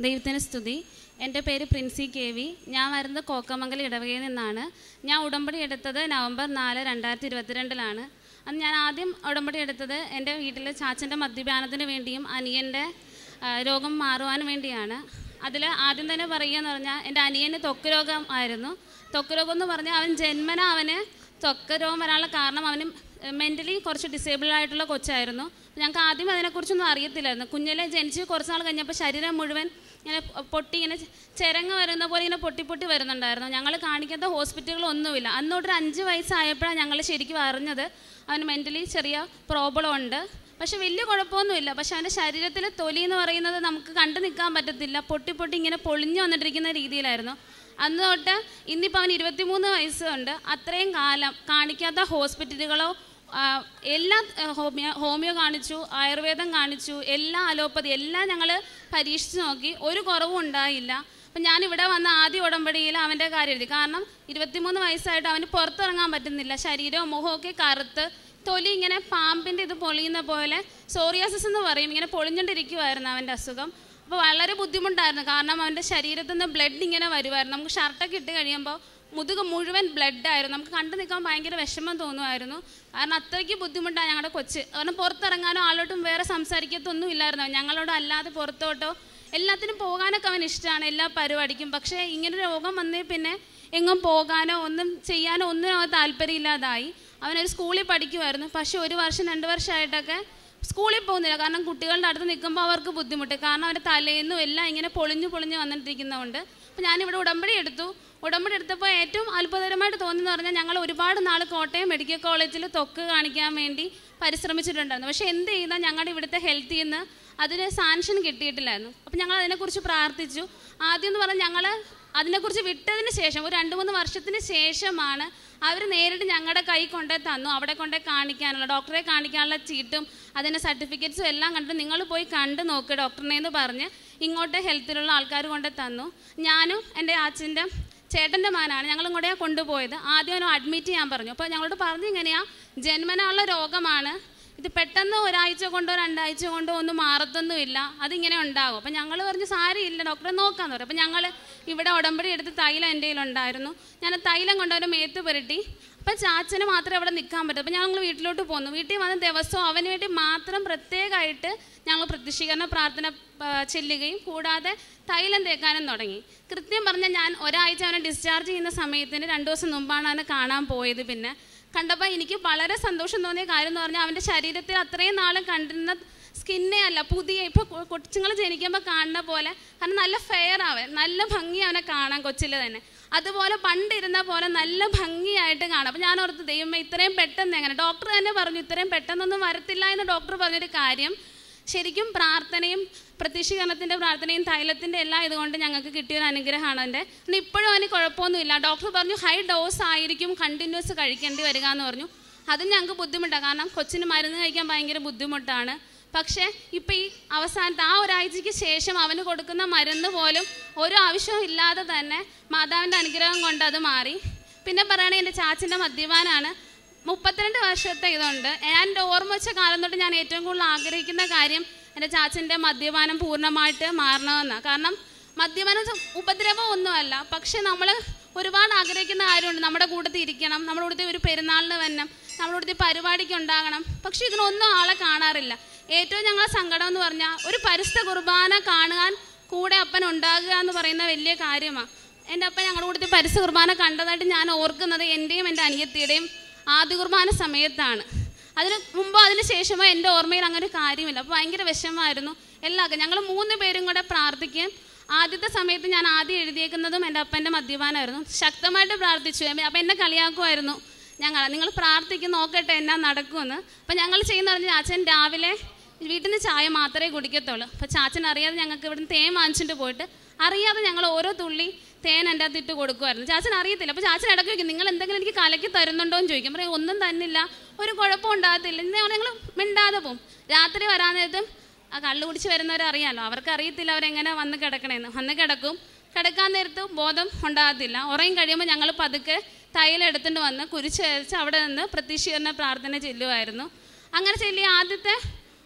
ദൈവത്തിന് സ്തുതി എൻ്റെ പേര് പ്രിൻസി കെ വി ഞാൻ വരുന്നത് കോക്കമംഗലം ഇടവകയിൽ നിന്നാണ് ഞാൻ ഉടമ്പടി എടുത്തത് നവംബർ നാല് രണ്ടായിരത്തി ഇരുപത്തിരണ്ടിലാണ് അന്ന് ഞാൻ ആദ്യം ഉടമ്പടി എടുത്തത് എൻ്റെ വീട്ടിൽ ചാച്ചൻ്റെ മദ്യപാനത്തിന് വേണ്ടിയും അനിയൻ്റെ ആ, രോഗം മാറുവാൻ വേണ്ടിയാണ് അതിൽ ആദ്യം തന്നെ പറയുക എന്ന് പറഞ്ഞാൽ എൻ്റെ അനിയന് ത്വക്ക് രോഗം ആയിരുന്നു ത്വക്ക് രോഗം എന്ന് പറഞ്ഞാൽ അവൻ ജന്മന അവന് ത്വക്ക് രോഗം വരാനുള്ള കാരണം അവന് മെൻ്റലി കുറച്ച് ഡിസേബിൾ ആയിട്ടുള്ള കൊച്ചായിരുന്നു ഞങ്ങൾക്ക് ആദ്യം അതിനെക്കുറിച്ചൊന്നും അറിയത്തില്ലായിരുന്നു കുഞ്ഞിലെ ജനിച്ച് കുറച്ച് നാൾ കഴിഞ്ഞപ്പോൾ ശരീരം മുഴുവൻ ഇങ്ങനെ പൊട്ടി ഇങ്ങനെ ചിരങ്ങ് വരുന്ന പോലെ ഇങ്ങനെ പൊട്ടി പൊട്ടി വരുന്നുണ്ടായിരുന്നു ഞങ്ങൾ കാണിക്കാത്ത ഹോസ്പിറ്റലുകളൊന്നുമില്ല അന്ന് തൊട്ട് ഒരു അഞ്ച് വയസ്സായപ്പോഴാണ് ഞങ്ങൾ ശരിക്കും അറിഞ്ഞത് അവന് മെൻ്റലി ചെറിയ പ്രോബ്ലം ഉണ്ട് പക്ഷെ വലിയ കുഴപ്പമൊന്നുമില്ല പക്ഷെ അവൻ്റെ ശരീരത്തിൽ തൊലി എന്ന് പറയുന്നത് നമുക്ക് കണ്ടു നിൽക്കാൻ പറ്റത്തില്ല പൊട്ടി പൊട്ടി ഇങ്ങനെ പൊളിഞ്ഞു വന്നിട്ടിരിക്കുന്ന രീതിയിലായിരുന്നു അന്ന് തൊട്ട് ഇന്നിപ്പോൾ അവന് ഇരുപത്തിമൂന്ന് വയസ്സുണ്ട് അത്രയും കാലം കാണിക്കാത്ത ഹോസ്പിറ്റലുകളോ ആ, എല്ലാ ആ, ഹോമിയോ ഹോമിയോ കാണിച്ചു ആയുർവേദം കാണിച്ചു എല്ലാ അലോപ്പതി എല്ലാം ഞങ്ങൾ പരീക്ഷിച്ച് നോക്കി ഒരു കുറവും ഉണ്ടായില്ല അപ്പം ഞാൻ ഇവിടെ വന്ന ആദ്യ ഉടമ്പടിയിൽ അവൻ്റെ കാര്യം എഴുതി കാരണം ഇരുപത്തിമൂന്ന് വയസ്സായിട്ട് അവന് പുറത്തിറങ്ങാൻ പറ്റുന്നില്ല ശരീരവും മുഖമൊക്കെ കറുത്ത് തൊലി ഇങ്ങനെ പാമ്പിൻ്റെ ഇത് പൊളിയുന്ന പോലെ സോറിയാസിസ് എന്ന് പറയും ഇങ്ങനെ പൊളിഞ്ഞുകൊണ്ടിരിക്കുമായിരുന്നു അവൻ്റെ അസുഖം അപ്പോൾ വളരെ ബുദ്ധിമുട്ടായിരുന്നു കാരണം അവൻ്റെ ശരീരത്തിൽ നിന്ന് ബ്ലഡ് ഇങ്ങനെ വരുമായിരുന്നു നമുക്ക് ഷർട്ടൊക്കെ ഇട്ട് കഴിയുമ്പോൾ മുതുക് മുഴുവൻ ബ്ലഡായിരുന്നു നമുക്ക് കണ്ടു നിൽക്കാൻ ഭയങ്കര വിഷമം തോന്നുമായിരുന്നു കാരണം അത്രയ്ക്ക് ബുദ്ധിമുട്ടാണ് ഞങ്ങളുടെ കൊച്ച് കാരണം പുറത്തിറങ്ങാനോ ആളോട്ടും വേറെ സംസാരിക്കത്തൊന്നും ഇല്ലായിരുന്നു ഞങ്ങളോട് അല്ലാതെ പുറത്തോട്ടോ എല്ലാത്തിനും പോകാനൊക്കെ അവൻ ഇഷ്ടമാണ് എല്ലാ പരിപാടിക്കും പക്ഷേ ഇങ്ങനെ രോഗം വന്നേ പിന്നെ എങ്ങും പോകാനോ ഒന്നും ചെയ്യാനോ ഒന്നിനും അവൻ താല്പര്യമില്ലാതായി അവനൊരു സ്കൂളിൽ പഠിക്കുമായിരുന്നു പക്ഷേ ഒരു വർഷം രണ്ട് വർഷമായിട്ടൊക്കെ സ്കൂളിൽ പോകുന്നില്ല കാരണം കുട്ടികളുടെ അടുത്ത് നിൽക്കുമ്പോൾ അവർക്ക് ബുദ്ധിമുട്ട് കാരണം അവരുടെ തലേന്നും എല്ലാം ഇങ്ങനെ പൊളിഞ്ഞു പൊളിഞ്ഞു വന്നിട്ടിരിക്കുന്നതുകൊണ്ട് അപ്പോൾ ഞാനിവിടെ ഉടമ്പടി എടുത്തു ഉടമ്പടി എടുത്തപ്പോൾ ഏറ്റവും അത്ഭുതകരമായിട്ട് തോന്നിയെന്ന് പറഞ്ഞാൽ ഞങ്ങൾ ഒരുപാട് നാൾ കോട്ടയം മെഡിക്കൽ കോളേജിൽ തൊക്ക് കാണിക്കാൻ വേണ്ടി പരിശ്രമിച്ചിട്ടുണ്ടായിരുന്നു പക്ഷേ എന്ത് ചെയ്താൽ ഞങ്ങളുടെ ഇവിടുത്തെ ഹെൽത്തിൽ നിന്ന് അതിന് സാങ്ഷൻ കിട്ടിയിട്ടില്ലായിരുന്നു അപ്പം ഞങ്ങൾ അതിനെക്കുറിച്ച് പ്രാർത്ഥിച്ചു ആദ്യം എന്ന് പറഞ്ഞാൽ ഞങ്ങൾ അതിനെക്കുറിച്ച് വിട്ടതിന് ശേഷം ഒരു രണ്ട് മൂന്ന് വർഷത്തിന് ശേഷമാണ് അവർ നേരിട്ട് ഞങ്ങളുടെ കൈ കൊണ്ടേ തന്നു അവിടെ കൊണ്ടേ കാണിക്കാനുള്ള ഡോക്ടറെ കാണിക്കാനുള്ള ചീട്ടും അതിൻ്റെ സർട്ടിഫിക്കറ്റ്സും എല്ലാം കണ്ടിട്ട് നിങ്ങൾ പോയി കണ്ട് നോക്ക് ഡോക്ടറിനെ എന്ന് പറഞ്ഞ് ഇങ്ങോട്ട് ഹെൽത്തിലുള്ള ആൾക്കാർ കൊണ്ടേ തന്നു ഞാനും എൻ്റെ അച്ഛൻ്റെ ചേട്ടൻ്റെ മകനാണ് ഞങ്ങൾ ഇങ്ങോട്ടേ കൊണ്ടുപോയത് ആദ്യം അവനെ അഡ്മിറ്റ് ചെയ്യാൻ പറഞ്ഞു അപ്പോൾ ഞങ്ങളോട് പറഞ്ഞു ഇങ്ങനെയാ ജന്മനുള്ള രോഗമാണ് ഇത് പെട്ടെന്ന് ഒരാഴ്ച കൊണ്ടോ രണ്ടാഴ്ച കൊണ്ടോ ഒന്നും മാറത്തൊന്നുമില്ല അതിങ്ങനെ ഉണ്ടാകും അപ്പം ഞങ്ങൾ പറഞ്ഞു സാരിയില്ല ഡോക്ടറെ നോക്കാന്ന് പറയും അപ്പം ഞങ്ങൾ ഇവിടെ ഉടമ്പടി എടുത്ത് തൈലം എൻ്റെ കയ്യിലുണ്ടായിരുന്നു ഞാൻ ആ തൈലം കൊണ്ടവരെ മേത്ത് പുരട്ടി അപ്പം ചാച്ചന് മാത്രമേ അവിടെ നിൽക്കാൻ പറ്റൂ അപ്പം ഞങ്ങൾ വീട്ടിലോട്ട് പോന്നു വീട്ടിൽ വന്ന ദിവസവും അവന് വേണ്ടി മാത്രം പ്രത്യേകമായിട്ട് ഞങ്ങൾ പ്രത്യക്ഷീകരണ പ്രാർത്ഥന ആ, ചെല്ലുകയും കൂടാതെ തൈലം തേക്കാനും തുടങ്ങി കൃത്യം പറഞ്ഞാൽ ഞാൻ ഒരാഴ്ച അവനെ ഡിസ്ചാർജ് ചെയ്യുന്ന സമയത്തിന് രണ്ട് ദിവസം മുമ്പാണ് അവനെ കാണാൻ പോയത് പിന്നെ കണ്ടപ്പോൾ എനിക്ക് വളരെ സന്തോഷം തോന്നിയ കാര്യം എന്ന് പറഞ്ഞാൽ അവൻ്റെ ശരീരത്തിൽ അത്രയും നാളും കണ്ടിരുന്ന സ്കിന്നേ അല്ല പുതിയ ഇപ്പോൾ കൊച്ചുങ്ങൾ ജനിക്കുമ്പോൾ കാണുന്ന പോലെ കാരണം നല്ല ഫെയർ അവൻ നല്ല ഭംഗി അവനെ കാണാൻ കൊച്ചിൽ തന്നെ അതുപോലെ പണ്ടിരുന്ന പോലെ നല്ല ഭംഗിയായിട്ട് കാണാം അപ്പോൾ ഞാൻ ഓർത്ത് ദൈവമേ ഇത്രയും പെട്ടെന്ന് എങ്ങനെ ഡോക്ടർ തന്നെ പറഞ്ഞു ഇത്രയും പെട്ടെന്നൊന്നും വരത്തില്ല എന്ന് ഡോക്ടർ പറഞ്ഞൊരു കാര്യം ശരിക്കും പ്രാർത്ഥനയും പ്രത്യക്ഷീകരണത്തിൻ്റെ പ്രാർത്ഥനയും തൈലത്തിൻ്റെ എല്ലാം ഇതുകൊണ്ട് ഞങ്ങൾക്ക് കിട്ടിയൊരു അനുഗ്രഹമാണ് എൻ്റെ പിന്നെ ഇപ്പോഴും അവന് കുഴപ്പമൊന്നുമില്ല ഡോക്ടർ പറഞ്ഞു ഹൈ ഡോസ് ആയിരിക്കും കണ്ടിന്യൂസ് കഴിക്കേണ്ടി വരിക എന്ന് പറഞ്ഞു അതും ഞങ്ങൾക്ക് ബുദ്ധിമുട്ടാണ് കാരണം കൊച്ചിന് മരുന്ന് കഴിക്കാൻ ഭയങ്കര ബുദ്ധിമുട്ടാണ് പക്ഷേ ഇപ്പം ഈ അവസാനത്തെ ആ ഒരാഴ്ചയ്ക്ക് ശേഷം അവന് കൊടുക്കുന്ന മരുന്ന് പോലും ഒരു ആവശ്യവും ഇല്ലാതെ തന്നെ മാതാവിൻ്റെ അനുഗ്രഹം കൊണ്ട് അത് മാറി പിന്നെ പറയുകയാണെങ്കിൽ എൻ്റെ ചാച്ചൻ്റെ മദ്യപാനാണ് മുപ്പത്തിരണ്ട് വർഷത്തെ ഇതുണ്ട് ഞാൻ എൻ്റെ ഓർമ്മ വെച്ച കാലം തൊട്ട് ഞാൻ ഏറ്റവും കൂടുതൽ ആഗ്രഹിക്കുന്ന കാര്യം എൻ്റെ ചാച്ചൻ്റെ മദ്യപാനം പൂർണ്ണമായിട്ട് മാറണമെന്നാണ് കാരണം മദ്യപാനം സ- ഉപദ്രവം ഒന്നുമല്ല പക്ഷെ നമ്മൾ ഒരുപാട് ആഗ്രഹിക്കുന്ന കാര്യമുണ്ട് നമ്മുടെ കൂട്ടത്തിൽ ഇരിക്കണം നമ്മുടെ കൂട്ടത്തിൽ ഒരു പെരുന്നാളിന് വരണം നമ്മുടെ കൂട്ടത്തിൽ പരിപാടിക്ക് ഉണ്ടാകണം പക്ഷെ ഇതിനൊന്നും ആളെ കാണാറില്ല ഏറ്റവും ഞങ്ങളെ സങ്കടം എന്ന് പറഞ്ഞാൽ ഒരു പരിസ്ഥ കുർബാന കാണുവാൻ കൂടെ അപ്പൻ ഉണ്ടാകുക എന്ന് പറയുന്ന വലിയ കാര്യമാണ് എൻ്റെ അപ്പൻ ഞങ്ങളുടെ കൂട്ടത്തിൽ പരിസ്ഥ കുർബാന കണ്ടതായിട്ട് ഞാൻ ഓർക്കുന്നത് എൻ്റെയും എൻ്റെ അനിയത്തിയുടെയും ആദ്യ കുർബാന സമയത്താണ് അതിന് മുമ്പോ അതിന് ശേഷമോ എൻ്റെ ഓർമ്മയിൽ അങ്ങനെ ഒരു കാര്യമില്ല അപ്പോൾ ഭയങ്കര വിഷമമായിരുന്നു എല്ലാവർക്കും ഞങ്ങൾ മൂന്ന് പേരും കൂടെ പ്രാർത്ഥിക്കാൻ ആദ്യത്തെ സമയത്ത് ഞാൻ ആദ്യം എഴുതിയേക്കുന്നതും എൻ്റെ അപ്പൻ്റെ മദ്യപാനമായിരുന്നു ശക്തമായിട്ട് പ്രാർത്ഥിച്ചു അപ്പം എന്നെ കളിയാക്കുമായിരുന്നു ഞങ്ങൾ നിങ്ങൾ പ്രാർത്ഥിക്കും നോക്കട്ടെ എന്നാ നടക്കുമെന്ന് അപ്പം ഞങ്ങൾ ചെയ്യുന്ന പറഞ്ഞാൽ അച്ഛൻ രാവിലെ വീട്ടിൽ നിന്ന് ചായ മാത്രമേ കുടിക്കത്തുള്ളൂ അപ്പോൾ ചാച്ചൻ അറിയാതെ ഞങ്ങൾക്ക് ഇവിടുന്ന് തേൻ വാങ്ങിച്ചിട്ട് പോയിട്ട് അറിയാതെ ഞങ്ങൾ ഓരോ തുള്ളി തേൻ എൻ്റെ അകത്ത് ഇട്ട് കൊടുക്കുമായിരുന്നു ചാച്ചൻ അറിയത്തില്ല അപ്പോൾ ചാച്ചൻ ഇടയ്ക്ക് ചോദിക്കും നിങ്ങൾ എന്തെങ്കിലും എനിക്ക് കലക്കി തരുന്നുണ്ടോ എന്ന് ചോദിക്കും പറയും ഒന്നും തന്നില്ല ഒരു കുഴപ്പം ഉണ്ടാകത്തില്ല ഇന്ന് ഞങ്ങൾ മിണ്ടാതെ പോകും രാത്രി വരാൻ നേരത്തും ആ കള്ളു കുടിച്ച് വരുന്നവരെ അറിയാമല്ലോ അവർക്ക് അറിയത്തില്ല അവരെങ്ങനെ വന്ന് കിടക്കണേന്ന് വന്ന് കിടക്കും കിടക്കാൻ നേരത്ത് ബോധം ഉണ്ടാകത്തില്ല ഉറയും കഴിയുമ്പോൾ ഞങ്ങൾ പതുക്കെ തൈലം എടുത്തുകൊണ്ട് വന്ന് കുരിശ് വരച്ച് അവിടെ നിന്ന് പ്രത്യക്ഷീകരണ പ്രാർത്ഥന ചെല്ലുമായിരുന്നു അങ്ങനെ ചെല്ലിയ ആദ്യത്തെ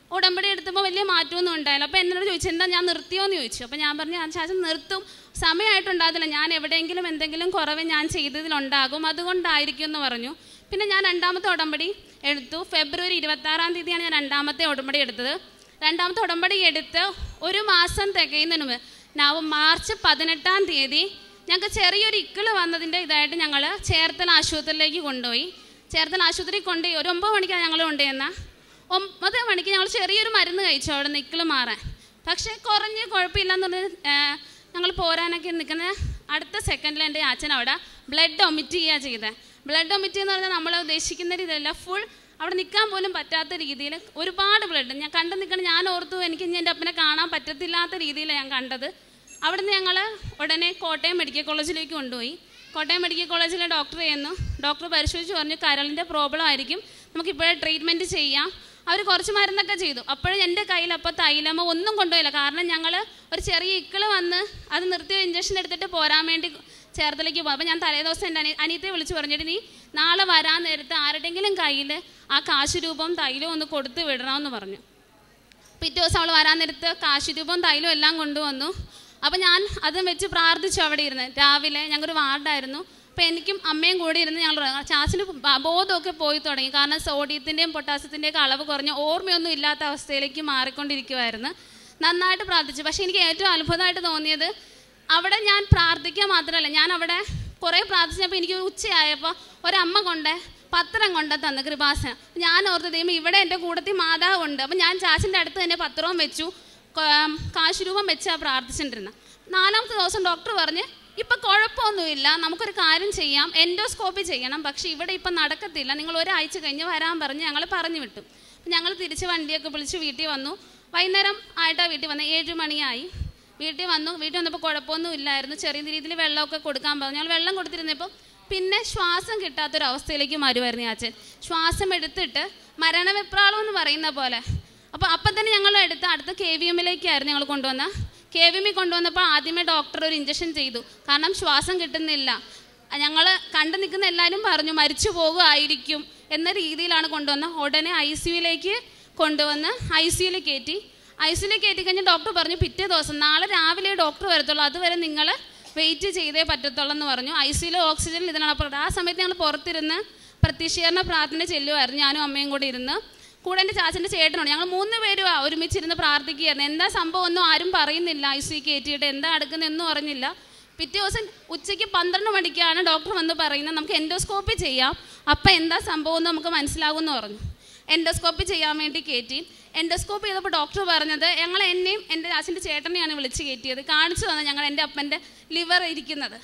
ഉടമ്പടി എടുത്തപ്പോൾ വലിയ മാറ്റമൊന്നും ഉണ്ടായില്ല അപ്പോൾ എന്നോട് ചോദിച്ചു എന്താ ഞാൻ നിർത്തിയോ എന്ന് ചോദിച്ചു അപ്പോൾ ഞാൻ പറഞ്ഞു ഞാൻ ശാസം നിർത്തും സമയമായിട്ടുണ്ടാകില്ല ഞാൻ എവിടെയെങ്കിലും എന്തെങ്കിലും കുറവ് ഞാൻ ചെയ്തതിലുണ്ടാകും അതുകൊണ്ടായിരിക്കും എന്ന് പറഞ്ഞു പിന്നെ ഞാൻ രണ്ടാമത്തെ ഉടമ്പടി എടുത്തു ഫെബ്രുവരി ഇരുപത്താറാം തീയതിയാണ് ഞാൻ രണ്ടാമത്തെ ഉടമ്പടി എടുത്തത് രണ്ടാമത്തെ ഉടമ്പടി എടുത്ത് ഒരു മാസം തികയുന്നതിന് മുമ്പ് നവ മാർച്ച് പതിനെട്ടാം തീയതി ഞങ്ങൾക്ക് ചെറിയൊരു ഇക്കിള് വന്നതിൻ്റെ ഇതായിട്ട് ഞങ്ങൾ ചേർത്തല ആശുപത്രിയിലേക്ക് കൊണ്ടുപോയി ചേർത്തല ആശുപത്രിയിൽ കൊണ്ടുപോയി ഒരു ഒമ്പത് മണിക്കാണ് ഞങ്ങൾ കൊണ്ടുവന്ന ഒമ്പത് മണിക്ക് ഞങ്ങൾ ചെറിയൊരു മരുന്ന് കഴിച്ചു അവിടെ നിന്ന് ഇക്കിള് മാറാൻ പക്ഷേ കുറഞ്ഞ് കുഴപ്പമില്ലെന്ന് പറഞ്ഞ് ഞങ്ങൾ പോരാനൊക്കെ നിൽക്കുന്ന അടുത്ത സെക്കൻഡിൽ എൻ്റെ അച്ഛൻ അവിടെ ബ്ലഡ് ഒമിറ്റ് ചെയ്യുക ചെയ്തത് ബ്ലഡ് ഒമിറ്റ് എന്ന് പറഞ്ഞാൽ നമ്മൾ ഉദ്ദേശിക്കുന്ന രീതിയിലല്ല ഫുൾ അവിടെ നിൽക്കാൻ പോലും പറ്റാത്ത രീതിയിൽ ഒരുപാട് ബ്ലഡ് ഞാൻ കണ്ടു നിൽക്കണം ഞാൻ ഓർത്തു എനിക്ക് ഇനി എൻ്റെ അപ്പനെ കാണാൻ പറ്റത്തില്ലാത്ത രീതിയിലാണ് ഞാൻ കണ്ടത് അവിടുന്ന് ഞങ്ങൾ ഉടനെ കോട്ടയം മെഡിക്കൽ കോളേജിലേക്ക് കൊണ്ടുപോയി കോട്ടയം മെഡിക്കൽ കോളേജിലെ ഡോക്ടർ ചെന്നു ഡോക്ടർ പരിശോധിച്ച് പറഞ്ഞു കരളിൻ്റെ പ്രോബ്ലം ആയിരിക്കും നമുക്കിപ്പോഴേ ട്രീറ്റ്മെൻറ്റ് ചെയ്യാം അവർ കുറച്ച് മരുന്നൊക്കെ ചെയ്തു അപ്പോഴും എൻ്റെ കയ്യിൽ അപ്പോൾ തൈലമോ ഒന്നും കൊണ്ടുപോയില്ല കാരണം ഞങ്ങൾ ഒരു ചെറിയ ഇക്കിള് വന്ന് അത് നിർത്തി ഇഞ്ചക്ഷൻ എടുത്തിട്ട് പോരാൻ വേണ്ടി ചേർത്തലേക്ക് പോകും അപ്പോൾ ഞാൻ തലേദിവസം എൻ്റെ അനി അനിയത്തെ വിളിച്ച് പറഞ്ഞിട്ട് നീ നാളെ വരാൻ നേരത്ത് ആരുടെങ്കിലും കയ്യിൽ ആ കാശ് രൂപം തൈലം ഒന്ന് കൊടുത്ത് വിടണമെന്ന് പറഞ്ഞു പിറ്റേ ദിവസം അവൾ വരാൻ നേരത്ത് കാശ് രൂപം തൈലം എല്ലാം കൊണ്ടുവന്നു അപ്പോൾ ഞാൻ അതും വെച്ച് പ്രാർത്ഥിച്ചു അവിടെ ഇരുന്ന് രാവിലെ ഞങ്ങൾക്കൊരു വാർഡായിരുന്നു അപ്പോൾ എനിക്കും അമ്മയും കൂടി ഇരുന്ന് ഞങ്ങൾ ചാച്ചിന് ബോധമൊക്കെ പോയി തുടങ്ങി കാരണം സോഡിയത്തിൻ്റെയും പൊട്ടാസ്യത്തിൻ്റെയൊക്കെ അളവ് കുറഞ്ഞ് ഓർമ്മയൊന്നും ഇല്ലാത്ത അവസ്ഥയിലേക്ക് മാറിക്കൊണ്ടിരിക്കുമായിരുന്നു നന്നായിട്ട് പ്രാർത്ഥിച്ചു പക്ഷേ എനിക്ക് ഏറ്റവും അത്ഭുതമായിട്ട് തോന്നിയത് അവിടെ ഞാൻ പ്രാർത്ഥിക്കുക മാത്രമല്ല ഞാൻ അവിടെ കുറേ പ്രാർത്ഥിച്ചപ്പോൾ എനിക്ക് ഉച്ചയായപ്പോൾ ഒരമ്മ കൊണ്ട് പത്രം കൊണ്ട് തന്നു കൃപാസന ഞാൻ ഓർത്ത് ദൈവം ഇവിടെ എൻ്റെ കൂടത്തിൽ മാതാവുണ്ട് അപ്പം ഞാൻ ചാച്ചിൻ്റെ അടുത്ത് തന്നെ പത്രവും വെച്ചു ക- കാശ് രൂപം വെച്ചാണ് പ്രാർത്ഥിച്ചിട്ടിരുന്നത് നാലാമത്തെ ദിവസം ഡോക്ടർ പറഞ്ഞ് ഇപ്പം കുഴപ്പമൊന്നുമില്ല നമുക്കൊരു കാര്യം ചെയ്യാം എൻഡോസ്കോപ്പി ചെയ്യണം പക്ഷേ ഇവിടെ ഇപ്പം നടക്കത്തില്ല നിങ്ങൾ ഒരാഴ്ച കഴിഞ്ഞ് വരാൻ പറഞ്ഞ് ഞങ്ങൾ പറഞ്ഞു വിട്ടു അപ്പം ഞങ്ങൾ തിരിച്ച് വണ്ടിയൊക്കെ വിളിച്ച് വീട്ടിൽ വന്നു വൈകുന്നേരം ആയിട്ടാണ് വീട്ടിൽ വന്നത് ഏഴ് മണിയായി വീട്ടിൽ വന്നു വീട്ടിൽ വന്നപ്പോൾ കുഴപ്പമൊന്നും ഇല്ലായിരുന്നു ചെറിയ രീതിയിൽ വെള്ളമൊക്കെ കൊടുക്കാൻ പറഞ്ഞു ഞങ്ങൾ വെള്ളം കൊടുത്തിരുന്നപ്പോൾ പിന്നെ ശ്വാസം കിട്ടാത്തൊരവസ്ഥയിലേക്ക് വരുമായിരുന്നു ഈ അച്ഛൻ ശ്വാസം എടുത്തിട്ട് മരണവിപ്രാളം എന്ന് പറയുന്ന പോലെ അപ്പോൾ അപ്പം തന്നെ ഞങ്ങൾ എടുത്ത് അടുത്ത കെ വി എമ്മിലേക്കായിരുന്നു ഞങ്ങൾ കൊണ്ടുവന്ന കെ വി എമ്മിൽ കൊണ്ടുവന്നപ്പോൾ ആദ്യമേ ഡോക്ടർ ഒരു ഇഞ്ചക്ഷൻ ചെയ്തു കാരണം ശ്വാസം കിട്ടുന്നില്ല ഞങ്ങൾ കണ്ടു നിൽക്കുന്ന എല്ലാവരും പറഞ്ഞു മരിച്ചു പോകുമായിരിക്കും എന്ന രീതിയിലാണ് കൊണ്ടുവന്ന ഉടനെ ഐ സിയുലേക്ക് കൊണ്ടുവന്ന് ഐ സിയുയിൽ കയറ്റി ഐ സിയുയിൽ കയറ്റി കഴിഞ്ഞ് ഡോക്ടർ പറഞ്ഞു പിറ്റേ ദിവസം നാളെ രാവിലെ ഡോക്ടർ വരത്തുള്ളൂ അതുവരെ നിങ്ങൾ വെയിറ്റ് ചെയ്തേ പറ്റത്തുള്ളൂ എന്ന് പറഞ്ഞു ഐ സിയിൽ ഓക്സിജൻ ഇതിനാണ് അപ്പോൾ ആ സമയത്ത് ഞങ്ങൾ പുറത്തിരുന്ന് പ്രത്യക്ഷീകരണ പ്രാർത്ഥന ചെല്ലുമായിരുന്നു ഞാനും അമ്മയും കൂടി ഇരുന്ന് കൂടെ എൻ്റെ ചാച്ചൻ്റെ ചേട്ടനുണ്ട് ഞങ്ങൾ മൂന്ന് പേരും ഒരുമിച്ചിരുന്ന് പ്രാർത്ഥിക്കുകയായിരുന്നു എന്താ സംഭവം ഒന്നും ആരും പറയുന്നില്ല ഐ സി കയറ്റിയിട്ട് എന്താ അടുക്കുന്നതെന്നും അറിഞ്ഞില്ല പിറ്റേ ദിവസം ഉച്ചയ്ക്ക് പന്ത്രണ്ട് മണിക്കാണ് ഡോക്ടർ വന്ന് പറയുന്നത് നമുക്ക് എൻഡോസ്കോപ്പി ചെയ്യാം അപ്പം എന്താ സംഭവം എന്ന് നമുക്ക് മനസ്സിലാകുമെന്ന് പറഞ്ഞു എൻഡോസ്കോപ്പി ചെയ്യാൻ വേണ്ടി കയറ്റി എൻഡോസ്കോപ്പി ചെയ്തപ്പോൾ ഡോക്ടർ പറഞ്ഞത് ഞങ്ങൾ എന്നെയും എൻ്റെ അച്ഛൻ്റെ ചേട്ടനെയാണ് വിളിച്ച് കയറ്റിയത് കാണിച്ചു തന്നെ ഞങ്ങൾ എൻ്റെ അപ്പൻ്റെ ലിവർ ഇരിക്കുന്നത്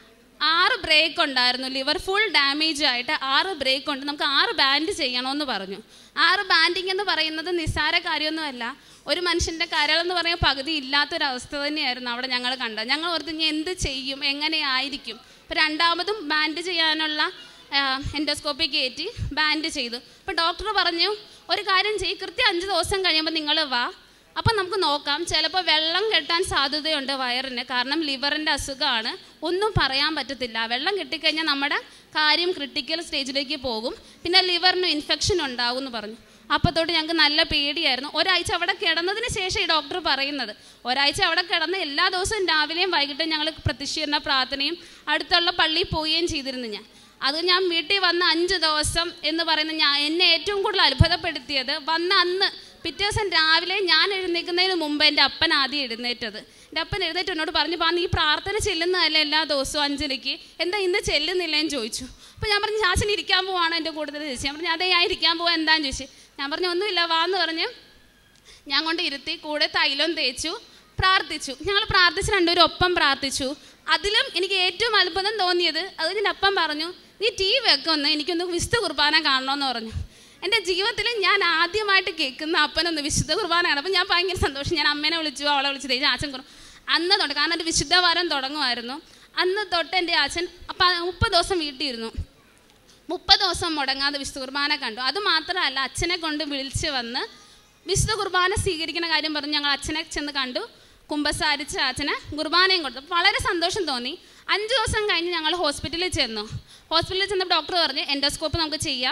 ആറ് ബ്രേക്ക് ഉണ്ടായിരുന്നു ലിവർ ഫുൾ ഡാമേജ് ആയിട്ട് ആറ് ബ്രേക്ക് ഉണ്ട് നമുക്ക് ആറ് ബാൻഡ് ചെയ്യണമെന്ന് പറഞ്ഞു ആറ് ബാൻഡിങ് എന്ന് പറയുന്നത് നിസ്സാര കാര്യമൊന്നുമല്ല ഒരു മനുഷ്യൻ്റെ കരളെന്ന് പറയുന്ന പകുതി ഇല്ലാത്തൊരവസ്ഥ തന്നെയായിരുന്നു അവിടെ ഞങ്ങൾ കണ്ടത് ഞങ്ങൾ ഓർത്ത് ഇനി എന്ത് ചെയ്യും എങ്ങനെയായിരിക്കും അപ്പോൾ രണ്ടാമതും ബാൻഡ് ചെയ്യാനുള്ള എൻഡോസ്കോപ്പി കയറ്റി ബാൻഡ് ചെയ്തു അപ്പോൾ ഡോക്ടർ പറഞ്ഞു ഒരു കാര്യം ചെയ്യ് കൃത്യം അഞ്ച് ദിവസം കഴിയുമ്പോൾ നിങ്ങൾ വാ അപ്പം നമുക്ക് നോക്കാം ചിലപ്പോൾ വെള്ളം കെട്ടാൻ സാധ്യതയുണ്ട് വയറിന് കാരണം ലിവറിൻ്റെ അസുഖമാണ് ഒന്നും പറയാൻ പറ്റത്തില്ല വെള്ളം കെട്ടിക്കഴിഞ്ഞാൽ നമ്മുടെ കാര്യം ക്രിട്ടിക്കൽ സ്റ്റേജിലേക്ക് പോകും പിന്നെ ലിവറിന് ഇൻഫെക്ഷൻ ഉണ്ടാവും എന്ന് പറഞ്ഞു അപ്പോൾ തൊട്ട് ഞങ്ങൾക്ക് നല്ല പേടിയായിരുന്നു ഒരാഴ്ച അവിടെ കിടന്നതിന് ശേഷം ഈ ഡോക്ടർ പറയുന്നത് ഒരാഴ്ച അവിടെ കിടന്ന് എല്ലാ ദിവസവും രാവിലെയും വൈകിട്ടും ഞങ്ങൾ പ്രത്യക്ഷീകരണ പ്രാർത്ഥനയും അടുത്തുള്ള പള്ളിയിൽ പോവുകയും ചെയ്തിരുന്നു ഞാൻ അത് ഞാൻ വീട്ടിൽ വന്ന അഞ്ച് ദിവസം എന്ന് പറയുന്ന ഞാൻ എന്നെ ഏറ്റവും കൂടുതൽ അത്ഭുതപ്പെടുത്തിയത് വന്ന അന്ന് പിറ്റേ ദിവസം രാവിലെ ഞാൻ എഴുന്നേൽക്കുന്നതിന് മുമ്പ് എൻ്റെ അപ്പൻ ആദ്യം എഴുന്നേറ്റത് എൻ്റെ അപ്പൻ എഴുന്നേറ്റ് എന്നോട് പറഞ്ഞു പാ നീ പ്രാർത്ഥന ചെല്ലുന്നതല്ലേ എല്ലാ ദിവസവും അഞ്ചലിക്ക് എന്താ ഇന്ന് ചെല്ലുന്നില്ലേന്ന് ചോദിച്ചു അപ്പോൾ ഞാൻ പറഞ്ഞു ചാച്ചൻ ഇരിക്കാൻ പോവാണ് എൻ്റെ കൂടുതൽ ചോദിച്ചു ഞാൻ പറഞ്ഞു അതെ ഞാൻ ഇരിക്കാൻ പോവാ എന്താന്ന് ചോദിച്ചു ഞാൻ പറഞ്ഞു ഒന്നുമില്ല വാന്ന് പറഞ്ഞ് ഞാൻ കൊണ്ട് ഇരുത്തി കൂടെ തൈലം തേച്ചു പ്രാർത്ഥിച്ചു ഞങ്ങൾ പ്രാർത്ഥിച്ച് രണ്ടുപേരും ഒപ്പം പ്രാർത്ഥിച്ചു അതിലും എനിക്ക് ഏറ്റവും അത്ഭുതം തോന്നിയത് അത് എൻ്റെ അപ്പം പറഞ്ഞു നീ ടി വി ഒക്കെ ഒന്ന് എനിക്കൊന്ന് വിശുദ്ധ കുർബാന കാണണമെന്ന് പറഞ്ഞു എൻ്റെ ജീവിതത്തിൽ ഞാൻ ആദ്യമായിട്ട് കേൾക്കുന്ന അപ്പനൊന്ന് വിശുദ്ധ കുർബാനയാണ് അപ്പം ഞാൻ ഭയങ്കര സന്തോഷം ഞാൻ അമ്മേനെ വിളിച്ചു അവളെ വിളിച്ചു തേച്ചു അച്ഛൻ കുറു അന്ന് തൊട്ട് കാരണം ഒരു വിശുദ്ധ വാരം തുടങ്ങുമായിരുന്നു അന്ന് തൊട്ട് എൻ്റെ അച്ഛൻ അപ്പം മുപ്പത് ദിവസം വീട്ടിൽ ഇരുന്നു മുപ്പത് ദിവസം മുടങ്ങാതെ വിശുദ്ധ കുർബാന കണ്ടു അത് മാത്രമല്ല അച്ഛനെ കൊണ്ട് വിളിച്ച് വന്ന് വിശുദ്ധ കുർബാന സ്വീകരിക്കുന്ന കാര്യം പറഞ്ഞ് ഞങ്ങൾ അച്ഛനെ ചെന്ന് കണ്ടു കുമ്പസാരിച്ച അച്ഛന് കുർബാനയും കൊടുത്തു അപ്പോൾ വളരെ സന്തോഷം തോന്നി അഞ്ച് ദിവസം കഴിഞ്ഞ് ഞങ്ങൾ ഹോസ്പിറ്റലിൽ ചെന്നു ഹോസ്പിറ്റലിൽ ചെന്നപ്പോൾ ഡോക്ടർ പറഞ്ഞ് എൻഡോസ്കോപ്പ് നമുക്ക് ചെയ്യാം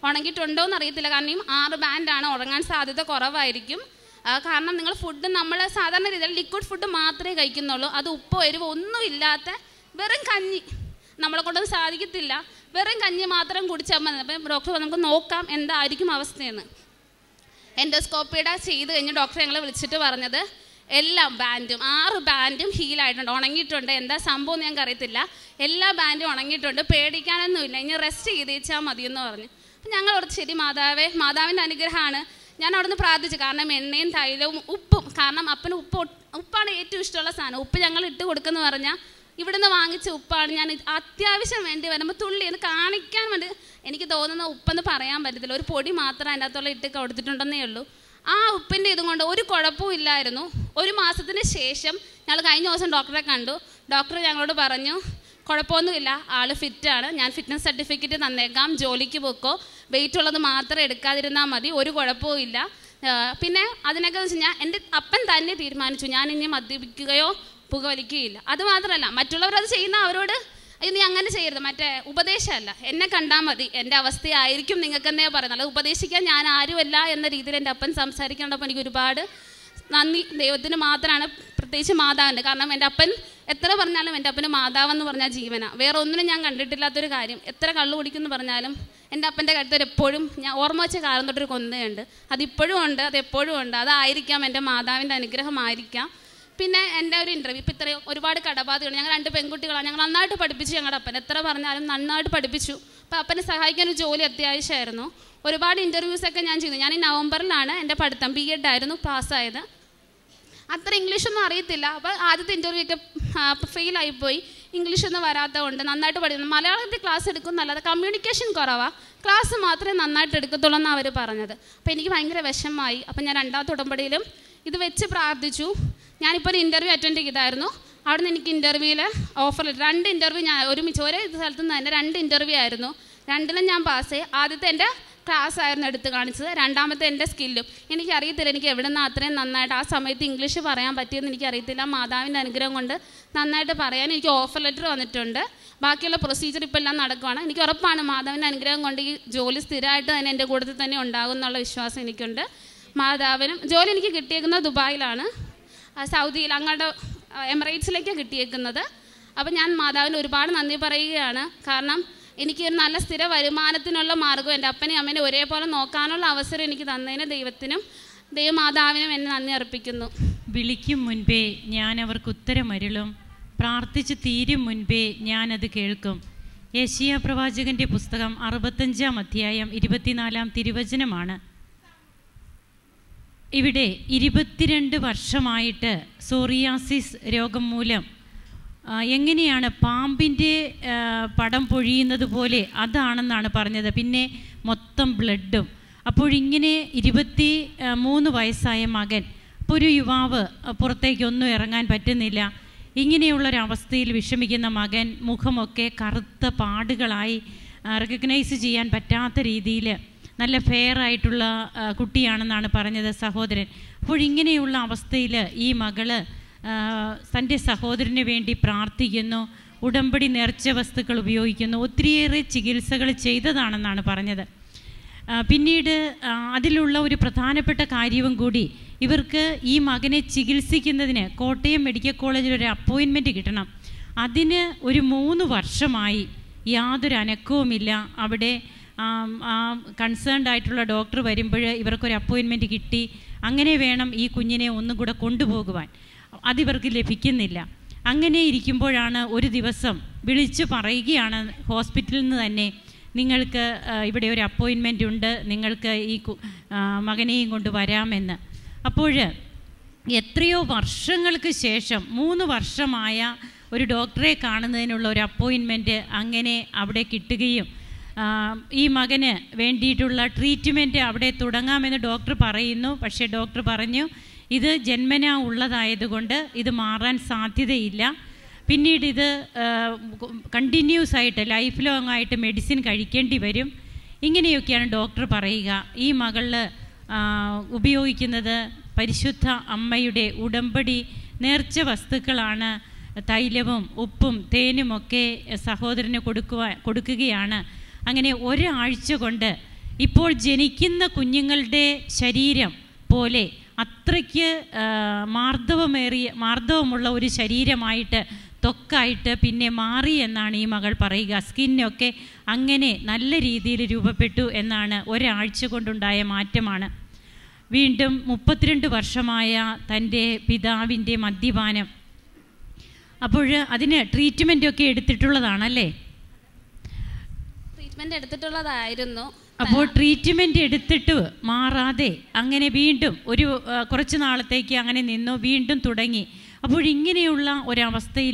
ഉണങ്ങിയിട്ടുണ്ടോ എന്ന് അറിയത്തില്ല കാരണം ഈ ആറ് ബാൻഡാണ് ഉറങ്ങാൻ സാധ്യത കുറവായിരിക്കും ആ, കാരണം നിങ്ങൾ ഫുഡ് നമ്മൾ സാധാരണ രീതിയിൽ ലിക്വിഡ് ഫുഡ് മാത്രമേ കഴിക്കുന്നുള്ളൂ അത് ഉപ്പോ എരിവോ ഒന്നും ഇല്ലാത്ത വെറും കഞ്ഞി നമ്മളെ കൊണ്ടൊന്നും സാധിക്കത്തില്ല വെറും കഞ്ഞി മാത്രം കുടിച്ചാൽ മതി അപ്പം ഡോക്ടർ നമുക്ക് നോക്കാം എന്തായിരിക്കും അവസ്ഥയെന്ന് എൻഡോസ്കോപ്പിയുടെ ചെയ്ത് കഴിഞ്ഞ് ഡോക്ടർ ഞങ്ങളെ വിളിച്ചിട്ട് പറഞ്ഞത് എല്ലാം ബാൻഡും ആറ് ബാൻഡും ഹീലായിട്ടുണ്ട് ഉണങ്ങിയിട്ടുണ്ട് എന്താ സംഭവം എന്ന് ഞങ്ങൾക്ക് അറിയത്തില്ല എല്ലാ ബാൻഡും ഉണങ്ങിയിട്ടുണ്ട് പേടിക്കാനൊന്നുമില്ല ഇനി റെസ്റ്റ് ചെയ്തേച്ചാൽ മതിയെന്ന് പറഞ്ഞു അപ്പം ഞങ്ങൾ ഓർത്ത് ശരി മാതാവേ മാതാവിൻ്റെ അനുഗ്രഹമാണ് ഞാൻ അവിടുന്ന് പ്രാർത്ഥിച്ചു കാരണം എണ്ണയും തൈലവും ഉപ്പും കാരണം അപ്പന് ഉപ്പ് ഒട്ട്- ഉപ്പാണ് ഏറ്റവും ഇഷ്ടമുള്ള സാധനം ഉപ്പ് ഞങ്ങൾ ഇട്ട് കൊടുക്കുന്ന പറഞ്ഞാൽ ഇവിടുന്ന് വാങ്ങിച്ച ഉപ്പാണ് ഞാൻ ഇത് അത്യാവശ്യം വേണ്ടി വരുമ്പോൾ തുള്ളി എന്ന് കാണിക്കാൻ വേണ്ടി എനിക്ക് തോന്നുന്ന ഉപ്പെന്ന് പറയാൻ പറ്റത്തില്ല ഒരു പൊടി മാത്രം അതിൻ്റെ അകത്തുള്ള ഇട്ട് കൊടുത്തിട്ടുണ്ടെന്നേ ഉള്ളൂ ആ ഉപ്പിൻ്റെ ഇതും കൊണ്ട് ഒരു കുഴപ്പവും ഇല്ലായിരുന്നു ഒരു മാസത്തിന് ശേഷം ഞങ്ങൾ കഴിഞ്ഞ ദിവസം ഡോക്ടറെ കണ്ടു ഡോക്ടർ ഞങ്ങളോട് പറഞ്ഞു കുഴപ്പമൊന്നുമില്ല ആള് ഫിറ്റാണ് ഞാൻ ഫിറ്റ്നസ് സർട്ടിഫിക്കറ്റ് തന്നേക്കാം ജോലിക്ക് പോക്കോ വെയിറ്റ് ഉള്ളത് മാത്രം എടുക്കാതിരുന്നാൽ മതി ഒരു കുഴപ്പവും ഇല്ല ആ, പിന്നെ അതിനൊക്കെ വെച്ച് കഴിഞ്ഞാൽ എൻ്റെ അപ്പൻ തന്നെ തീരുമാനിച്ചു ഞാൻ ഇനി മദ്യപിക്കുകയോ പുകവലിക്കുകയില്ല അത് മാത്രമല്ല മറ്റുള്ളവർ അത് ചെയ്യുന്ന അവരോട് "അയ്യോ, നീ അങ്ങനെ ചെയ്യരുത് മറ്റേ ഉപദേശമല്ല എന്നെ കണ്ടാൽ മതി എൻ്റെ അവസ്ഥയായിരിക്കും നിങ്ങൾക്കെന്നേ പറയുന്നത് അല്ലാതെ ഉപദേശിക്കാൻ ഞാൻ ആരുമല്ല എന്ന രീതിയിൽ എൻ്റെ അപ്പൻ സംസാരിക്കേണ്ടപ്പോൾ എനിക്ക് ഒരുപാട് നന്ദി ദൈവത്തിന് മാത്രമാണ് പ്രത്യേകിച്ച് മാതാവിൻ്റെ കാരണം എൻ്റെ അപ്പൻ എത്ര പറഞ്ഞാലും എൻ്റെ അപ്പന് മാതാവെന്ന് പറഞ്ഞാൽ ജീവന വേറെ ഒന്നിനും ഞാൻ കണ്ടിട്ടില്ലാത്തൊരു കാര്യം എത്ര കള്ളു കുടിക്കുന്നു പറഞ്ഞാലും എൻ്റെ അപ്പൻ്റെ കഴുത്തിൽ എപ്പോഴും ഞാൻ ഓർമ്മ വെച്ച കാലം തൊട്ടൊരു കൊന്തയുണ്ട് അതിപ്പോഴും ഉണ്ട് അത് എപ്പോഴും ഉണ്ട് അതായിരിക്കാം എൻ്റെ മാതാവിൻ്റെ അനുഗ്രഹമായിരിക്കാം പിന്നെ എൻ്റെ ഒരു ഇൻ്റർവ്യൂ ഇപ്പോൾ ഇത്രയും ഒരുപാട് കടബാധകൾ ഞങ്ങൾ രണ്ട് പെൺകുട്ടികളാണ് ഞങ്ങൾ നന്നായിട്ട് പഠിപ്പിച്ചു ഞങ്ങളുടെ അപ്പൻ എത്ര പറഞ്ഞാലും നന്നായിട്ട് പഠിപ്പിച്ചു അപ്പോൾ അപ്പനെ സഹായിക്കാൻ ഒരു ജോലി അത്യാവശ്യമായിരുന്നു ഒരുപാട് ഇൻ്റർവ്യൂസ് ഒക്കെ ഞാൻ ചെയ്തു ഞാൻ ഈ നവംബറിലാണ് എൻ്റെ പഠിത്തം ബി എഡ് ആയിരുന്നു പാസ്സായത് അത്ര ഇംഗ്ലീഷൊന്നും അറിയത്തില്ല അപ്പോൾ ആദ്യത്തെ ഇൻ്റർവ്യൂ ഒക്കെ ഫെയിൽ ആയിപ്പോയി ഇംഗ്ലീഷൊന്നും വരാത്ത കൊണ്ട് നന്നായിട്ട് പഠിക്കുന്നു മലയാളത്തിൽ ക്ലാസ് എടുക്കുന്നല്ലാതെ കമ്മ്യൂണിക്കേഷൻ കുറവാണ് ക്ലാസ് മാത്രമേ നന്നായിട്ട് എടുക്കത്തുള്ളൂ എന്നാണ് അവർ പറഞ്ഞത് അപ്പോൾ എനിക്ക് ഭയങ്കര വിഷമമായി അപ്പോൾ ഞാൻ രണ്ടാമത്തെ ഉടമ്പടിയിലും ഇത് വെച്ച് പ്രാർത്ഥിച്ചു ഞാനിപ്പോൾ ഒരു ഇൻ്റർവ്യൂ അറ്റൻഡ് ചെയ്തായിരുന്നു അവിടെ നിന്ന് എനിക്ക് ഇൻ്റർവ്യൂവിൽ ഓഫർ രണ്ട് ഇൻ്റർവ്യൂ ഞാൻ ഒരുമിച്ച് ഒരേ സ്ഥലത്ത് നിന്ന് തന്നെ രണ്ട് ഇൻ്റർവ്യൂ ആയിരുന്നു രണ്ടിലും ഞാൻ പാസ്സായി ആദ്യത്തെ എൻ്റെ ക്ലാസ് ആയിരുന്നു എടുത്ത് കാണിച്ചത് രണ്ടാമത്തെ എൻ്റെ സ്കില്ലും എനിക്കറിയത്തില്ല എനിക്ക് എവിടെ നിന്ന് അത്രയും നന്നായിട്ട് ആ സമയത്ത് ഇംഗ്ലീഷ് പറയാൻ പറ്റിയെന്ന് എനിക്കറിയത്തില്ല മാതാവിൻ്റെ അനുഗ്രഹം കൊണ്ട് നന്നായിട്ട് പറയാൻ എനിക്ക് ഓഫർ ലെറ്റർ വന്നിട്ടുണ്ട് ബാക്കിയുള്ള പ്രൊസീജിയർ ഇപ്പോൾ എല്ലാം നടക്കുവാണ് എനിക്ക് ഉറപ്പാണ് മാതാവിൻ്റെ അനുഗ്രഹം കൊണ്ട് ഈ ജോലി സ്ഥിരമായിട്ട് തന്നെ എൻ്റെ കൂട്ടത്തിൽ തന്നെ ഉണ്ടാകും എന്നുള്ള വിശ്വാസം എനിക്കുണ്ട് മാതാവിനും ജോലി എനിക്ക് കിട്ടിയേക്കുന്നത് ദുബായിലാണ് ആ, സൗദിയിൽ അങ്ങോട്ട് എമിറേറ്റ്സിലേക്ക് കിട്ടിയേക്കുന്നത് അപ്പോൾ ഞാൻ മാതാവിന് ഒരുപാട് നന്ദി പറയുകയാണ് കാരണം എനിക്ക് ഒരു നല്ല സ്ഥിര വരുമാനത്തിനുള്ള മാർഗ്ഗം എൻ്റെ അപ്പനെയും അമ്മേനെ ഒരേപോലെ നോക്കാനുള്ള അവസരം എനിക്ക് തന്നതിന് ദൈവത്തിനും ദൈവമാതാവിനും എന്നെ നന്ദി അർപ്പിക്കുന്നു വിളിക്കും മുൻപേ ഞാൻ അവർക്ക് ഉത്തരമരുളും പ്രാർത്ഥിച്ച് തീരും മുൻപേ ഞാനത് കേൾക്കും യേശിയ പ്രവാചകന്റെ പുസ്തകം അറുപത്തഞ്ചാം അധ്യായം ഇരുപത്തിനാലാം തിരുവചനമാണ് ഇവിടെ ഇരുപത്തിരണ്ട് വർഷമായിട്ട് സോറിയാസിസ് രോഗം മൂലം ആ, എങ്ങനെയാണ് പാമ്പിൻ്റെ ആ, പടം പൊഴിയുന്നത് പോലെ അതാണെന്നാണ് പറഞ്ഞത് പിന്നെ മൊത്തം ബ്ലഡും അപ്പോഴിങ്ങനെ ഇരുപത്തി ആ, മൂന്ന് വയസ്സായ മകൻ അപ്പോൾ ഒരു യുവാവ് ആ, പുറത്തേക്കൊന്നും ഇറങ്ങാൻ പറ്റുന്നില്ല ഇങ്ങനെയുള്ളൊരവസ്ഥയിൽ വിഷമിക്കുന്ന മകൻ മുഖമൊക്കെ കറുത്ത പാടുകളായി റെക്കഗ്നൈസ് ചെയ്യാൻ പറ്റാത്ത രീതിയിൽ നല്ല ഫെയർ ആയിട്ടുള്ള ആ, കുട്ടിയാണെന്നാണ് പറഞ്ഞത് സഹോദരൻ അപ്പോൾ ഇങ്ങനെയുള്ള അവസ്ഥയിൽ ഈ മകള് ആ, തൻ്റെ സഹോദരന് വേണ്ടി പ്രാർത്ഥിക്കുന്നു ഉടമ്പടി നേർച്ച വസ്തുക്കൾ ഉപയോഗിക്കുന്നു ഒത്തിരിയേറെ ചികിത്സകൾ ചെയ്തതാണെന്നാണ് പറഞ്ഞത് ആ, പിന്നീട് ആ, അതിലുള്ള ഒരു പ്രധാനപ്പെട്ട കാര്യവും കൂടി ഇവർക്ക് ഈ മകനെ ചികിത്സിക്കുന്നതിന് കോട്ടയം മെഡിക്കൽ കോളേജിൽ ഒരു അപ്പോയിൻമെൻറ്റ് കിട്ടണം അതിന് ഒരു മൂന്ന് വർഷമായി യാതൊരു അനക്കവുമില്ല അവിടെ കൺസേൺഡ് ആയിട്ടുള്ള ഡോക്ടർ വരുമ്പോൾ ഇവർക്കൊരു അപ്പോയിൻമെൻറ്റ് കിട്ടി അങ്ങനെ വേണം ഈ കുഞ്ഞിനെ ഒന്നും കൂടെ കൊണ്ടുപോകുവാൻ അതിവർക്ക് ലഭിക്കുന്നില്ല അങ്ങനെ ഇരിക്കുമ്പോഴാണ് ഒരു ദിവസം വിളിച്ചു പറയുകയാണ് ഹോസ്പിറ്റലിൽ നിന്ന് തന്നെ നിങ്ങൾക്ക് ആ, ഇവിടെ ഒരു അപ്പോയിൻമെൻ്റ് ഉണ്ട് നിങ്ങൾക്ക് ഈ കു- ആ, മകനെയും കൊണ്ട് വരാമെന്ന് അപ്പോൾ എത്രയോ വർഷങ്ങൾക്ക് ശേഷം മൂന്ന് വർഷമായ ഒരു ഡോക്ടറെ കാണുന്നതിനുള്ള ഒരു അപ്പോയിൻമെൻറ്റ് അങ്ങനെ അവിടെ കിട്ടുകയും ആ, ഈ മകന് വേണ്ടിയിട്ടുള്ള ട്രീറ്റ്മെൻറ്റ് അവിടെ തുടങ്ങാമെന്ന് ഡോക്ടർ പറയുന്നു പക്ഷേ ഡോക്ടർ പറഞ്ഞു ഇത് ജന്മനാ ഉള്ളതായതുകൊണ്ട് ഇത് മാറാൻ സാധ്യതയില്ല പിന്നീട് ഇത് കണ്ടിന്യൂസ് ആയിട്ട് ലൈഫ് ലോങ് ആയിട്ട് മെഡിസിൻ കഴിക്കേണ്ടി വരും ഇങ്ങനെയൊക്കെയാണ് ഡോക്ടർ പറയുക ഈ മകളിൽ ഉപയോഗിക്കുന്നത് പരിശുദ്ധ അമ്മയുടെ ഉടമ്പടി നേർച്ച വസ്തുക്കളാണ് തൈലവും ഉപ്പും തേനുമൊക്കെ സഹോദരന് കൊടുക്കുവാൻ കൊടുക്കുകയാണ് അങ്ങനെ ഒരാഴ്ച കൊണ്ട് ഇപ്പോൾ ജനിക്കുന്ന കുഞ്ഞുങ്ങളുടെ ശരീരം പോലെ അത്രയ്ക്ക് ആ, മാർദ്ദവമേറിയ മാർദ്ദവമുള്ള ഒരു ശരീരമായിട്ട് ത്വക്കായിട്ട് പിന്നെ മാറി എന്നാണ് ഈ മകൾ പറയുക സ്കിന്നൊക്കെ അങ്ങനെ നല്ല രീതിയിൽ രൂപപ്പെട്ടു എന്നാണ് ഒരാഴ്ച കൊണ്ടുണ്ടായ മാറ്റമാണ് വീണ്ടും മുപ്പത്തിരണ്ട് വർഷമായ തൻ്റെ പിതാവിൻ്റെ മദ്യപാനം അപ്പോൾ അതിന് ട്രീറ്റ്മെൻ്റ് ഒക്കെ എടുത്തിട്ടുള്ളതാണല്ലേ ട്രീറ്റ്മെൻറ്റ് എടുത്തിട്ടുള്ളതായിരുന്നു അപ്പോൾ ട്രീറ്റ്മെൻ്റ് എടുത്തിട്ട് മാറാതെ അങ്ങനെ വീണ്ടും ഒരു ആ, കുറച്ച് നാളത്തേക്ക് അങ്ങനെ നിന്നു വീണ്ടും തുടങ്ങി അപ്പോൾ ഇങ്ങനെയുള്ള ഒരവസ്ഥയിൽ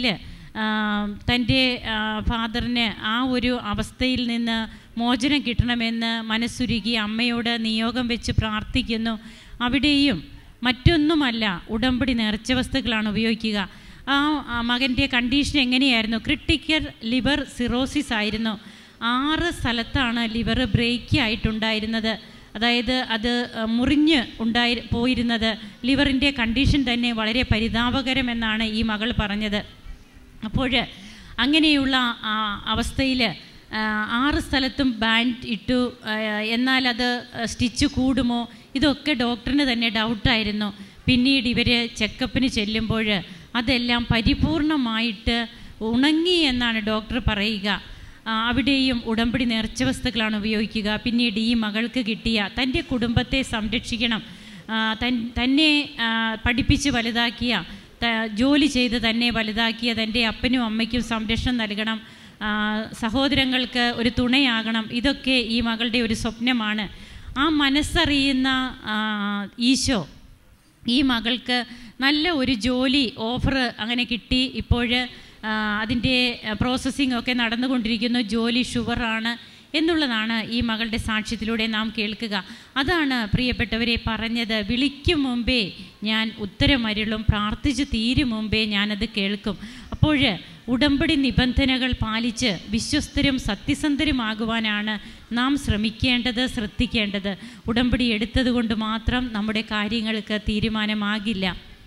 തൻ്റെ ഫാദറിന് ആ ഒരു അവസ്ഥയിൽ നിന്ന് മോചനം കിട്ടണമെന്ന് മനസ്സുരുകി അമ്മയോട് നിയോഗം വെച്ച് പ്രാർത്ഥിക്കുന്നു അവിടെയും മറ്റൊന്നുമല്ല ഉടമ്പടി നേർച്ച വസ്തുക്കളാണ് ഉപയോഗിക്കുക ആ ആ മകൻ്റെ കണ്ടീഷൻ എങ്ങനെയായിരുന്നു ക്രിട്ടിക്കൽ ലിവർ സിറോസിസ് ആയിരുന്നു ആറ് സ്ഥലത്താണ് ലിവർ ബ്രേക്ക് ആയിട്ടുണ്ടായിരുന്നത് അതായത് അത് അഹ്, മുറിഞ്ഞ് ഉണ്ടായി പോയിരുന്നത് ലിവറിൻ്റെ കണ്ടീഷൻ തന്നെ വളരെ പരിതാപകരമെന്നാണ് ഈ മകൾ പറഞ്ഞത് അപ്പോൾ അങ്ങനെയുള്ള അവസ്ഥയിൽ ആറ് സ്ഥലത്തും ബാൻഡ് ഇട്ടു ആ, എന്നാൽ അത് സ്റ്റിച്ച് കൂടുമോ ഇതൊക്കെ ഡോക്ടറിന് തന്നെ ഡൗട്ടായിരുന്നു പിന്നീട് ഇവർ ചെക്കപ്പിന് ചെല്ലുമ്പോൾ അതെല്ലാം പരിപൂർണമായിട്ട് ഉണങ്ങി എന്നാണ് ഡോക്ടർ പറയുക ആ, അവിടെയും ഉടമ്പടി നേർച്ച വസ്തുക്കളാണ് ഉപയോഗിക്കുക പിന്നീട് ഈ മകൾക്ക് കിട്ടിയ തൻ്റെ കുടുംബത്തെ സംരക്ഷിക്കണം ആ, തൻ തന്നെ ആ, പഠിപ്പിച്ച് വലുതാക്കിയ ത- ജോലി ചെയ്ത് തന്നെ വലുതാക്കിയ തൻ്റെ അപ്പനും അമ്മയ്ക്കും സംരക്ഷണം നൽകണം ആ, സഹോദരങ്ങൾക്ക് ഒരു തുണയാകണം ഇതൊക്കെ ഈ മകളുടെ ഒരു സ്വപ്നമാണ് ആ മനസ്സറിയുന്ന ആ, ഈശോ ഈ മകൾക്ക് നല്ല ഒരു ജോലി ഓഫർ അങ്ങനെ കിട്ടി ഇപ്പോൾ അതിൻ്റെ പ്രോസസ്സിംഗ് ഒക്കെ നടന്നുകൊണ്ടിരിക്കുന്നു ജോലി ഷുവറാണ് എന്നുള്ളതാണ് ഈ മകളുടെ സാക്ഷ്യത്തിലൂടെ നാം കേൾക്കുക അതാണ് പ്രിയപ്പെട്ടവരെ പറഞ്ഞത് വിളിക്കും മുമ്പേ ഞാൻ ഉത്തരമരുളും പ്രാർത്ഥിച്ചു തീരും മുമ്പേ ഞാനത് കേൾക്കും അപ്പോൾ ഉടമ്പടി നിബന്ധനകൾ പാലിച്ച് വിശ്വസ്തരും സത്യസന്ധരുമാകുവാനാണ് നാം ശ്രമിക്കേണ്ടത് ശ്രദ്ധിക്കേണ്ടത് ഉടമ്പടി എടുത്തതുകൊണ്ട് മാത്രം നമ്മുടെ കാര്യങ്ങൾക്ക് തീരുമാനമാകില്ല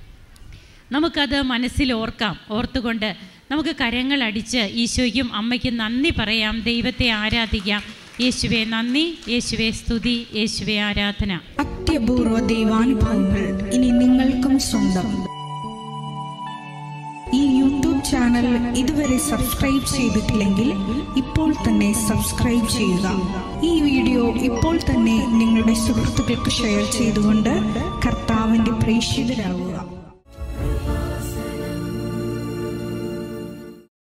നമുക്കത് മനസ്സിൽ ഓർക്കാം ഓർത്തുകൊണ്ട് നമുക്ക് കരങ്ങൾ അടിച്ച് ഈശോയ്ക്കും അമ്മയ്ക്കും നന്ദി പറയാം ദൈവത്തെ ആരാധിക്കാം യേശുവെ നന്ദി യേശുവെ സ്തുതി യേശുവെ ആരാധന അത്യപൂർവ ദൈവാനുഭവങ്ങൾ ഇനി നിങ്ങൾക്കും സ്വന്തം ഈ യൂട്യൂബ് ചാനൽ ഇതുവരെ സബ്സ്ക്രൈബ് ചെയ്തിട്ടില്ലെങ്കിൽ ഇപ്പോൾ തന്നെ സബ്സ്ക്രൈബ് ചെയ്യുക ഈ വീഡിയോ ഇപ്പോൾ തന്നെ നിങ്ങളുടെ സുഹൃത്തുക്കൾക്ക് ഷെയർ ചെയ്തുകൊണ്ട് കർത്താവിൻ്റെ പ്രേക്ഷിതരാകുക